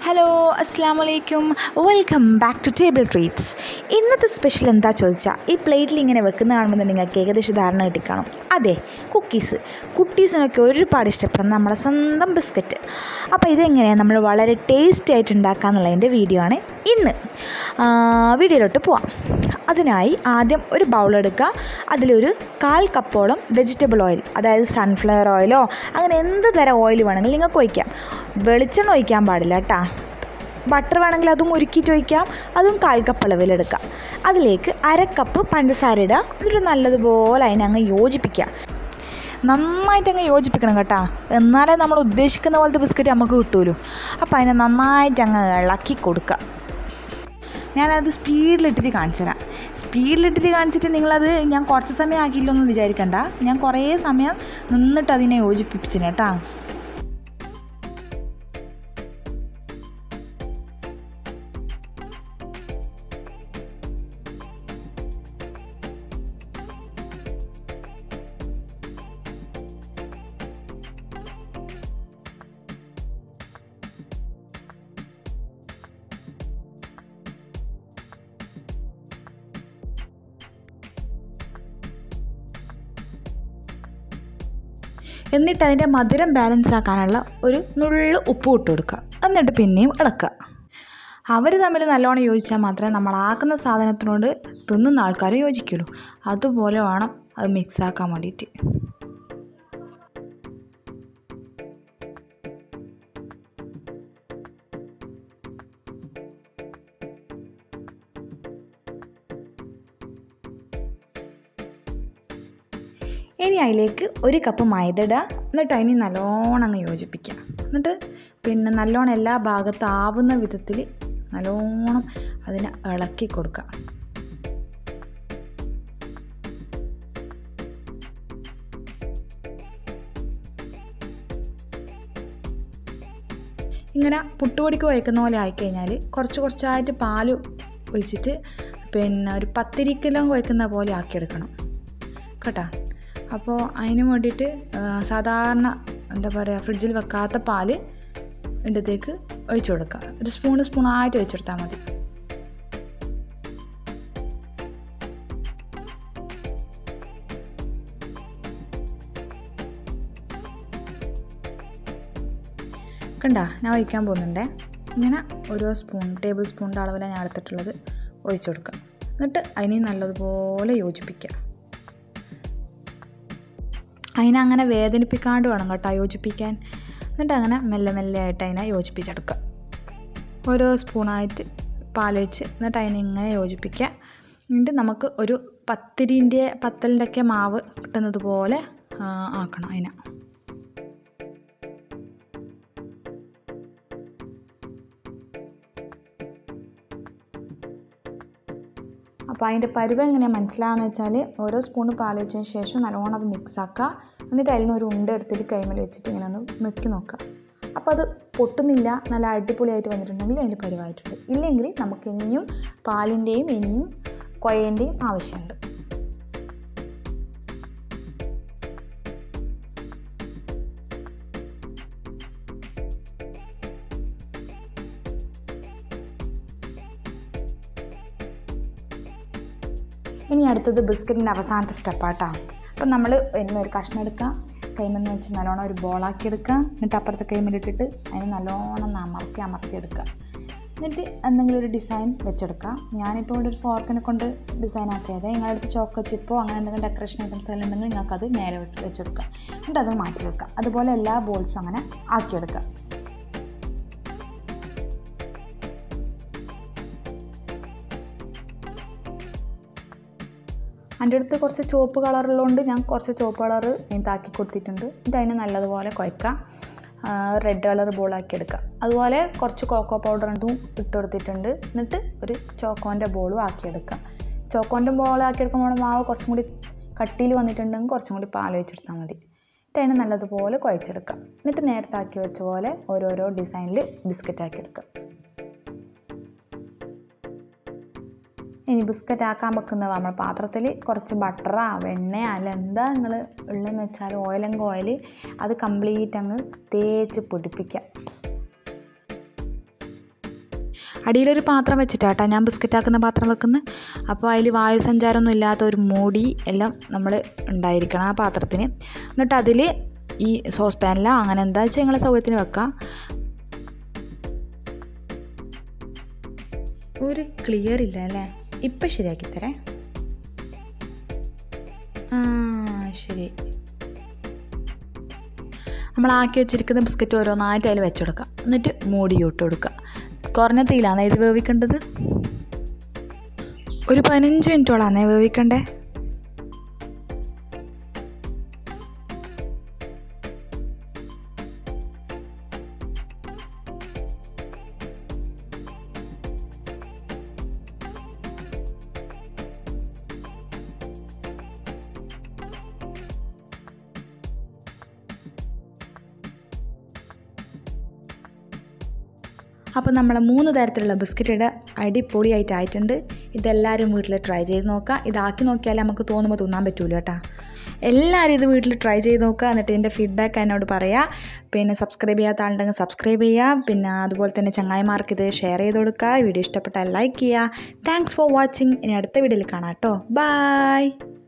hello അസ്സാം വലൈക്കും welcome back to table treats ഇന്നത്തെ സ്പെഷ്യൽ എന്താ ചോദിച്ചാൽ ഈ പ്ലേറ്റിൽ ഇങ്ങനെ വെക്കുന്ന കാണുമ്പോൾ നിങ്ങൾക്ക് ഏകദേശം ധാരണ കിട്ടിക്കാണും അതെ കുക്കീസ് കുട്ടീസിനൊക്കെ ഒരുപാട് ഇഷ്ടപ്പെടുന്ന നമ്മുടെ സ്വന്തം ബിസ്ക്കറ്റ് അപ്പോൾ ഇതെങ്ങനെയാണ് നമ്മൾ വളരെ ടേസ്റ്റി ആയിട്ട് ഉണ്ടാക്കുക എന്നുള്ളതിൻ്റെ വീഡിയോ ആണ് ഇന്ന് ആ, വീഡിയോയിലോട്ട് പോവാം അതിനായി ആദ്യം ഒരു ബൗൾ എടുക്കുക അതിലൊരു കാൽ കപ്പോളം വെജിറ്റബിൾ ഓയിൽ അതായത് സൺഫ്ലവർ ഓയിലോ അങ്ങനെ എന്ത് തരം ഓയിൽ വേണമെങ്കിലും നിങ്ങൾക്ക് ഒഴിക്കാം വെളിച്ചെണ്ണ ഒഴിക്കാൻ പാടില്ല കേട്ടോ ബട്ടർ വേണമെങ്കിൽ അതും ഉരുക്കിയിട്ട് ഒഴിക്കാം അതും കാൽ കപ്പ് അളവിലെടുക്കാം അതിലേക്ക് അര കപ്പ് പഞ്ചസാര ഇടുക എന്നിട്ട് നല്ലതുപോലെ അതിനെ അങ്ങ് യോജിപ്പിക്കുക നന്നായിട്ട് അങ്ങ് യോജിപ്പിക്കണം കേട്ടോ എന്നാലേ നമ്മൾ ഉദ്ദേശിക്കുന്ന പോലത്തെ ബിസ്ക്കറ്റ് നമുക്ക് കിട്ടുമല്ലോ അപ്പോൾ അതിനെ നന്നായിട്ട് അങ്ങ് ഇളക്കി കൊടുക്കുക ഞാനത് സ്പീഡിലിട്ടിട്ട് കാണിച്ചു തരാം സ്പീഡിലിട്ടിട്ട് കാണിച്ചിട്ട് നിങ്ങളത് ഞാൻ കുറച്ച് സമയം ആക്കിയില്ലൊന്നും വിചാരിക്കണ്ട ഞാൻ കുറേ സമയം നിന്നിട്ട് അതിനെ യോജിപ്പിച്ചിന് കേട്ടോ എന്നിട്ട് അതിൻ്റെ മധുരം ബാലൻസ് ആക്കാനുള്ള ഒരു നുള്ളു ഉപ്പ് ഇട്ട് കൊടുക്കുക എന്നിട്ട് പിന്നെയും ഇളക്കുക അവർ തമ്മിൽ നല്ലോണം യോജിച്ചാൽ മാത്രമേ നമ്മൾ ആക്കുന്ന സാധനത്തിനോട് തിന്നുന്ന ആൾക്കാർ യോജിക്കുള്ളൂ അതുപോലെ വേണം അത് മിക്സ് ആക്കാൻ വേണ്ടിയിട്ട് ഇനി അതിലേക്ക് ഒരു കപ്പ് മൈദ ഇടുക എന്നിട്ട് അതിന് നല്ലോണം അങ്ങ് യോജിപ്പിക്കുക എന്നിട്ട് പിന്നെ നല്ലോണം എല്ലാ ഭാഗത്തും ആവുന്ന വിധത്തിൽ നല്ലോണം അതിനെ ഇളക്കി കൊടുക്കുക ഇങ്ങനെ പുട്ടുപൊടിക്ക് വയ്ക്കുന്ന പോലെ ആയിക്കഴിഞ്ഞാൽ കുറച്ച് കുറച്ചായിട്ട് പാൽ ഒഴിച്ചിട്ട് പിന്നെ ഒരു പത്തിരിക്കിലോ കുഴക്കുന്ന പോലെ ആക്കിയെടുക്കണം കേട്ടോ അപ്പോൾ അതിന് വേണ്ടിയിട്ട് ആ, സാധാരണ എന്താ പറയുക ഫ്രിഡ്ജിൽ വെക്കാത്ത പാല് ഇടത്തേക്ക് ഒഴിച്ചു കൊടുക്കുക ഒരു സ്പൂണ് സ്പൂണായിട്ട് ഒഴിച്ചെടുത്താൽ മതി കണ്ട ഞാൻ ഒഴിക്കാൻ പോകുന്നുണ്ടേ ഇങ്ങനെ ഓരോ സ്പൂൺ ടേബിൾ സ്പൂണിൻ്റെ അളവിലാണ് ഞാൻ എടുത്തിട്ടുള്ളത് ഒഴിച്ചു കൊടുക്കുക എന്നിട്ട് അതിനെ നല്ലതുപോലെ യോജിപ്പിക്കുക അതിനെ അങ്ങനെ വേദനിപ്പിക്കാണ്ട് വേണം കേട്ടോ യോജിപ്പിക്കാൻ എന്നിട്ട് അങ്ങനെ മെല്ലെ മെല്ലെ ആയിട്ട് അതിനെ യോജിപ്പിച്ചെടുക്കുക ഓരോ സ്പൂണായിട്ട് പാലൊഴിച്ച് എന്നിട്ട് അതിനെ ഇങ്ങനെ യോജിപ്പിക്കുക എന്നിട്ട് നമുക്ക് ഒരു പത്തിരിൻ്റെ പത്തലിൻ്റെ ഒക്കെ മാവ് കിട്ടുന്നത് പോലെ ആ, ആക്കണം അതിനെ അപ്പോൾ അതിൻ്റെ പരുവം എങ്ങനെയാണ് മനസ്സിലാകുന്ന വെച്ചാൽ ഓരോ സ്പൂണ് പാൽ വെച്ചതിന് ശേഷം നല്ലോണം അത് മിക്സ് ആക്കുക എന്നിട്ട് അതിൽ നിന്ന് ഒരു ഉണ്ട എടുത്തിട്ട് കൈമേൽ വെച്ചിട്ട് ഇങ്ങനെ ഒന്ന് നിൽക്കി നോക്കുക അപ്പോൾ അത് പൊട്ടുന്നില്ല നല്ല അടിപൊളിയായിട്ട് വന്നിട്ടുണ്ടെങ്കിൽ അതിൻ്റെ പരുവായിട്ടുണ്ട് ഇല്ലെങ്കിൽ നമുക്ക് ഇനിയും പാലിൻ്റെയും ഇനിയും കൊയേൻ്റെയും ആവശ്യമുണ്ട് ഇനി അടുത്തത് ബിസ്ക്കറ്റിൻ്റെ അവസാനത്തെ സ്റ്റെപ്പാട്ടോ അപ്പം നമ്മൾ ഒരു കഷ്ണം എടുക്കുക കൈമെന്ന് വെച്ച് നല്ലോണം ഒരു ബോളാക്കി എടുക്കുക എന്നിട്ട് അപ്പുറത്തെ കൈമിലിട്ടിട്ട് അതിന് നല്ലോണം ഒന്ന് അമർത്തി അമർത്തി എടുക്കുക എന്നിട്ട് എന്തെങ്കിലും ഒരു ഡിസൈൻ വെച്ചെടുക്കുക ഞാനിപ്പോൾ ഇവിടെ ഒരു ഫോർക്കിനെ കൊണ്ട് ഡിസൈൻ ആക്കിയത് നിങ്ങളുടെ അടുത്ത് ചോക്കോ ചിപ്പോ അങ്ങനെ എന്തെങ്കിലും ഡെക്കറേഷൻ ഐറ്റംസ് എല്ലാം ഉണ്ടെങ്കിൽ നിങ്ങൾക്ക് അത് നേരെ വെച്ച് വെച്ചെടുക്കുക എന്നിട്ട് അത് മാറ്റി വെക്കുക അതുപോലെ എല്ലാ ബോൾസും അങ്ങനെ ആക്കിയെടുക്കുക എൻ്റെ അടുത്ത് കുറച്ച് ചുവപ്പ് കളറുള്ളതുകൊണ്ട് ഞാൻ കുറച്ച് ചുവപ്പ് കളറ് ഇതാക്കി കൊടുത്തിട്ടുണ്ട് എന്നിട്ട് അതിനെ നല്ലതുപോലെ കുഴക്കാം റെഡ് കളർ ബോളാക്കി എടുക്കുക അതുപോലെ കുറച്ച് കോക്കോ പൗഡർ അതും ഇട്ട് കൊടുത്തിട്ടുണ്ട് എന്നിട്ട് ഒരു ചോക്കോൻ്റെ ബോളും ആക്കിയെടുക്കുക ചോക്കോൻ്റെ ബോൾ ആക്കിയെടുക്കുമ്പോൾ മാവ് കുറച്ചും കൂടി കട്ടിയിൽ വന്നിട്ടുണ്ടെങ്കിൽ കുറച്ചും കൂടി പാൽ വെച്ചെടുത്താൽ മതി എന്നിട്ട് അതിനെ നല്ലതുപോലെ കുഴച്ചെടുക്കുക എന്നിട്ട് നേരത്തെ ആക്കി വെച്ച പോലെ ഓരോരോ ഡിസൈനിൽ ബിസ്ക്കറ്റ് ആക്കിയെടുക്കുക ഇനി ബിസ്ക്കറ്റ് ആക്കാൻ വെക്കുന്ന നമ്മൾ പാത്രത്തിൽ കുറച്ച് ബട്ടറാ വെണ്ണയോ അല്ല എന്താ നിങ്ങൾ ഉള്ളതെന്ന് വെച്ചാൽ ഓയിലെങ്കിൽ ഓയിൽ അത് കംപ്ലീറ്റ് അങ്ങ് തേച്ച് പിടിപ്പിക്കുക അടിയിലൊരു പാത്രം വെച്ചിട്ടാട്ടാ ഞാൻ ബിസ്ക്കറ്റ് ആക്കുന്ന പാത്രം വെക്കുന്നത് അപ്പോൾ അതിൽ വായു സഞ്ചാരമൊന്നും ഇല്ലാത്ത ഒരു മൂടി എല്ലാം നമ്മൾ ഉണ്ടായിരിക്കണം ആ പാത്രത്തിന് എന്നിട്ട് അതിൽ ഈ സോസ് പാനിലോ അങ്ങനെ എന്താ വെച്ചാൽ നിങ്ങളെ സൗകര്യത്തിന് വെക്കാം ഒരു ക്ലിയർ ഇല്ല അല്ലേ ഇപ്പം ശരിയാക്കി തരേ ആ ശരി നമ്മൾ ആക്കി വെച്ചിരിക്കുന്ന ബിസ്ക്കറ്റ് ഓരോന്നായിട്ട് അതിൽ വെച്ച് കൊടുക്കുക എന്നിട്ട് മൂടി ഇട്ട് കൊടുക്കുക കുറഞ്ഞ തീയിലാണ് ഇത് വേവിക്കേണ്ടത് ഒരു പതിനഞ്ച് മിനിറ്റോളാണേ വേവിക്കണ്ടേ അപ്പോൾ നമ്മൾ മൂന്ന് തരത്തിലുള്ള ബിസ്ക്കറ്റ് അടിപൊളിയായിട്ട് ആയിട്ടുണ്ട് ഇതെല്ലാവരും വീട്ടിൽ ട്രൈ ചെയ്ത് നോക്കുക ഇതാക്കി നോക്കിയാലേ നമുക്ക് തോന്നുമ്പോൾ തിന്നാൻ പറ്റൂല കേട്ടോ എല്ലാവരും ഇത് വീട്ടിൽ ട്രൈ ചെയ്ത് നോക്കുക എന്നിട്ട് ഇതിൻ്റെ ഫീഡ്ബാക്ക് എന്നോട് പറയുക പിന്നെ സബ്സ്ക്രൈബ് ചെയ്യാത്ത ആളുണ്ടെങ്കിൽ സബ്സ്ക്രൈബ് ചെയ്യുക പിന്നെ അതുപോലെ തന്നെ ചങ്ങായിമാർക്ക് ഇത് ഷെയർ ചെയ്ത് കൊടുക്കുക വീഡിയോ ഇഷ്ടപ്പെട്ടാൽ ലൈക്ക് ചെയ്യുക താങ്ക്സ് ഫോർ വാച്ചിങ് ഇനി അടുത്ത വീഡിയോയിൽ കാണാം കേട്ടോ ബൈ